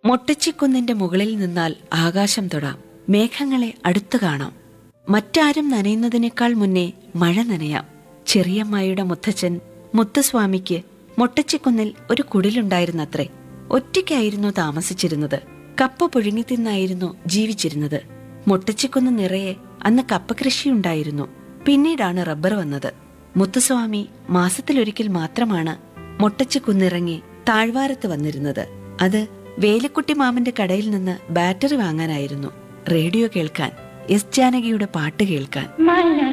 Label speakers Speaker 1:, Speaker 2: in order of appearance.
Speaker 1: മൊട്ടച്ചിക്കുന്നിന്റെ മുകളിൽ നിന്നാൽ ആകാശം തൊടാം മേഘങ്ങളെ അടുത്തു കാണാം മറ്റാരും നനയുന്നതിനേക്കാൾ മുന്നേ മഴ നനയാം ചെറിയമ്മായിയുടെ മുത്തച്ഛൻ മുത്തുസ്വാമിക്ക് മൊട്ടച്ചിക്കുന്നിൽ ഒരു കുടിലുണ്ടായിരുന്നത്രേ ഒറ്റയ്ക്കായിരുന്നു താമസിച്ചിരുന്നത് കപ്പ പുഴുങ്ങി തിന്നായിരുന്നു ജീവിച്ചിരുന്നത് മൊട്ടച്ചിക്കുന്ന് നിറയെ അന്ന് കപ്പ കൃഷിയുണ്ടായിരുന്നു പിന്നീടാണ് റബ്ബർ വന്നത് മുത്തുസ്വാമി മാസത്തിലൊരിക്കൽ മാത്രമാണ് മൊട്ടച്ചിക്കുന്നിറങ്ങി താഴ്വാരത്ത് വന്നിരുന്നത് അത് വേലക്കുട്ടി മാമന്റെ കടയിൽ നിന്ന് ബാറ്ററി വാങ്ങാനായിരുന്നു റേഡിയോ കേൾക്കാൻ എസ് ജാനകിയുടെ പാട്ട് കേൾക്കാൻ
Speaker 2: മല